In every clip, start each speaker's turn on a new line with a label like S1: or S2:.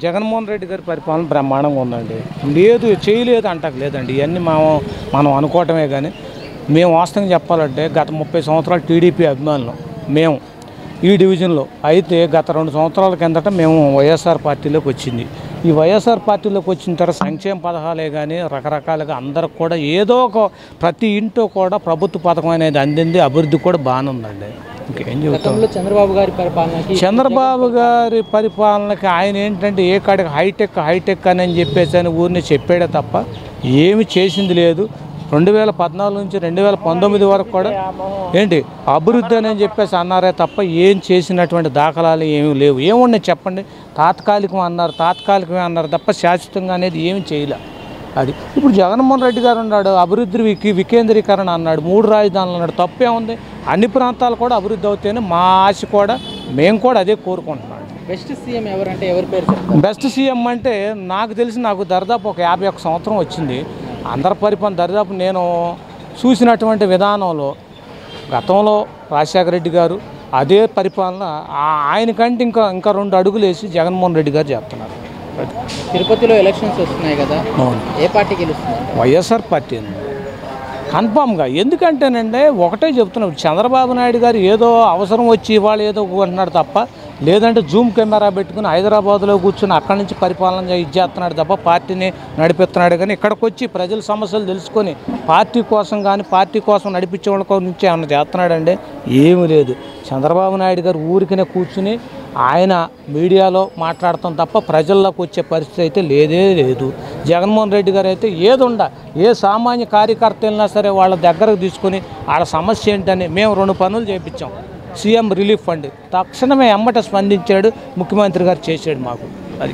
S1: జగన్మోహన్ రెడ్డి గారి పరిపాలన బ్రహ్మాండంగా ఉందండి లేదు చేయలేదు అంటకు లేదండి ఇవన్నీ మనం మనం అనుకోవటమే కానీ మేము వాస్తవంగా చెప్పాలంటే గత ముప్పై సంవత్సరాలు టీడీపీ అభిమానులు మేము ఈ డివిజన్లో అయితే గత రెండు సంవత్సరాల కిందట మేము వైఎస్ఆర్ పార్టీలోకి వచ్చింది ఈ వైఎస్ఆర్ పార్టీలోకి వచ్చిన తర్వాత సంక్షేమ పథకాలే కానీ రకరకాలుగా అందరికి కూడా ఏదో ఒక ప్రతి ఇంట్లో కూడా ప్రభుత్వ పథకం అనేది అందింది అభివృద్ధి కూడా బాగానే ఉందండి ఇంకేం చెబుతాం
S2: గతంలో చంద్రబాబు గారి పరిపాలనకి
S1: చంద్రబాబు గారి పరిపాలనకి ఆయన ఏంటంటే ఏ కాడికి హైటెక్ హైటెక్ అని అని చెప్పేసి అని ఊరిని చెప్పాడే తప్ప ఏమి చేసింది లేదు రెండు వేల పద్నాలుగు నుంచి రెండు వేల పంతొమ్మిది వరకు కూడా ఏంటి అభివృద్ధి అని చెప్పేసి అన్నారే తప్ప ఏం చేసినటువంటి దాఖలాలు ఏమీ లేవు ఏమున్నాయి చెప్పండి తాత్కాలికం అన్నారు తాత్కాలికమే అన్నారు తప్ప శాశ్వతంగా అనేది ఏమి చేయలే అది ఇప్పుడు జగన్మోహన్ రెడ్డి గారు ఉన్నాడు అభివృద్ధి వికి వికేంద్రీకరణ అన్నాడు మూడు రాజధానులు అన్నాడు తప్పే ఉంది అన్ని ప్రాంతాలు కూడా అభివృద్ధి అవుతాయని మా ఆశ కూడా మేము కూడా అదే కోరుకుంటున్నాం
S2: బెస్ట్ సీఎం ఎవరంటే ఎవరి పేరు చెప్తారు
S1: బెస్ట్ సీఎం అంటే నాకు తెలిసి నాకు దరిదాపు ఒక యాభై ఒక సంవత్సరం వచ్చింది అందరి పరిపాలన దరిదాపు నేను చూసినటువంటి విధానంలో గతంలో రాజశేఖర రెడ్డి గారు అదే పరిపాలన ఆ- ఆయనకంటే ఇంకా ఇంకా రెండు అడుగులు వేసి జగన్మోహన్ రెడ్డి గారు చెప్తున్నారు
S2: తిరుపతిలో ఎలక్షన్స్ వస్తున్నాయి కదా
S1: అవును
S2: ఏ పార్టీ గెలుస్తుంది
S1: వైఎస్ఆర్ పార్టీ అండి కన్ఫామ్గా ఎందుకంటేనండి ఒకటే చెప్తున్నాం చంద్రబాబు నాయుడు గారు ఏదో అవసరం వచ్చి ఇవాళ ఏదో అంటున్నాడు తప్ప లేదంటే జూమ్ కెమెరా పెట్టుకుని హైదరాబాద్లో కూర్చుని అక్కడి నుంచి పరిపాలన చే- ఇది చేస్తున్నాడు తప్ప పార్టీని నడిపిస్తున్నాడు కానీ ఇక్కడికి వచ్చి ప్రజల సమస్యలు తెలుసుకొని పార్టీ కోసం కానీ పార్టీ కోసం నడిపించే వాళ్ళ నుంచి ఏమన్నా చేస్తున్నాడండి ఏమీ లేదు చంద్రబాబు నాయుడు గారు ఊరికనే కూర్చుని ఆయన మీడియాలో మాట్లాడటం తప్ప ప్రజల్లోకి వచ్చే పరిస్థితి అయితే లేదే లేదు జగన్మోహన్ రెడ్డి గారు అయితే ఏదుండ ఏ సామాన్య కార్యకర్త వెళ్ళినా సరే వాళ్ళ దగ్గరకు తీసుకొని వాళ్ళ సమస్య ఏంటని మేము రెండు పనులు చేయించాం సీఎం రిలీఫ్ ఫండ్ తక్షణమే ఎమ్మట స్పందించాడు ముఖ్యమంత్రి గారు చేసాడు మాకు అది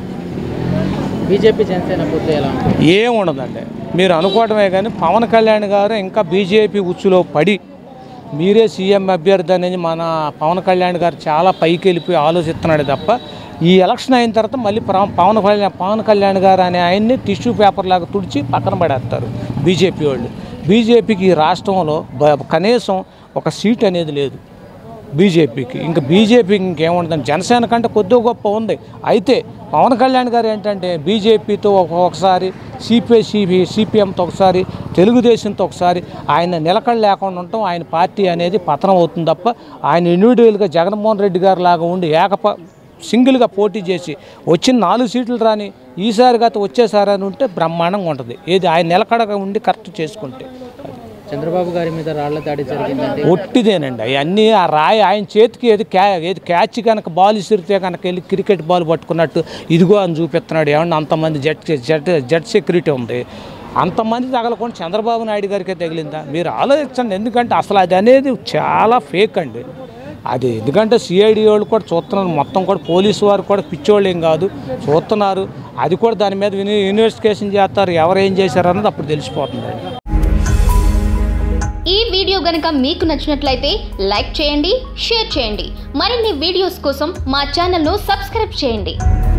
S2: బీజేపీ జనసేన పొత్తు ఎలా ఉంటుంది
S1: ఏం ఉండదండి మీరు అనుకోవటమే కానీ పవన్ కళ్యాణ్ గారు ఇంకా బీజేపీ ఉచ్చులో పడి మీరే సీఎం అభ్యర్థి అనేది మన పవన్ కళ్యాణ్ గారు చాలా పైకి వెళ్ళిపోయి ఆలోచిస్తున్నాడు తప్ప ఈ ఎలక్షన్ అయిన తర్వాత మళ్ళీ ప్ర- పవన్ కళ్యాణ్ పవన్ కళ్యాణ్ గారు అనే ఆయన్ని టిష్యూ పేపర్ లాగా తుడిచి పక్కన పడేస్తారు బీజేపీ వాళ్ళు బీజేపీకి ఈ రాష్ట్రంలో బ- కనీసం ఒక సీట్ అనేది లేదు బీజేపీకి ఇంకా బీజేపీకి ఇంకేముండదండి జనసేన కంటే కొద్దిగా గొప్ప ఉంది అయితే పవన్ కళ్యాణ్ గారు ఏంటంటే బీజేపీతో ఒకసారి సిపిఐ సిపి సిపిఎంతో ఒకసారి తెలుగుదేశంతో ఒకసారి ఆయన నిలకడ లేకుండా ఉండటం ఆయన పార్టీ అనేది పతనం అవుతుంది తప్ప ఆయన ఇండివిజువల్గా జగన్మోహన్ రెడ్డి గారు లాగా ఉండి ఏకప సింగిల్గా పోటీ చేసి వచ్చిన నాలుగు సీట్లు రాని ఈసారి గత వచ్చేసారి అని ఉంటే బ్రహ్మాండంగా ఉంటుంది ఏది ఆయన నిలకడగా ఉండి కరెక్ట్ చేసుకుంటే అది
S2: చంద్రబాబు గారి మీద రాళ్ల దాడి జరిగిందంటే
S1: ఒట్టిదేనండి అవన్నీ ఆ రాయి ఆయన చేతికి ఏది క్యా ఏది క్యాచ్ కనుక బాల్ ఇసిరితే కనుక వెళ్ళి క్రికెట్ బాల్ పట్టుకున్నట్టు ఇదిగో అని చూపిస్తున్నాడు ఏమన్నా అంతమంది జట్ జట్ జట్ సెక్యూరిటీ ఉంది అంతమంది తగలకుండా చంద్రబాబు నాయుడు గారికే తగిలిందా మీరు ఆలోచించండి ఎందుకంటే అసలు అది అనేది చాలా ఫేక్ అండి అది ఎందుకంటే సిఐడి వాళ్ళు కూడా చూస్తున్నారు మొత్తం కూడా పోలీసు వారు కూడా పిచ్చోళ్ళు ఏం కాదు చూస్తున్నారు అది కూడా దాని మీద ఇన్వె- ఇన్వెస్టిగేషన్ చేస్తారు ఎవరు ఏం చేశారు అన్నది అప్పుడు తెలిసిపోతుంది
S3: ఈ వీడియో గనుక మీకు నచ్చినట్లయితే లైక్ చేయండి షేర్ చేయండి మరిన్ని వీడియోస్ కోసం మా ఛానల్ను సబ్స్క్రైబ్ చేయండి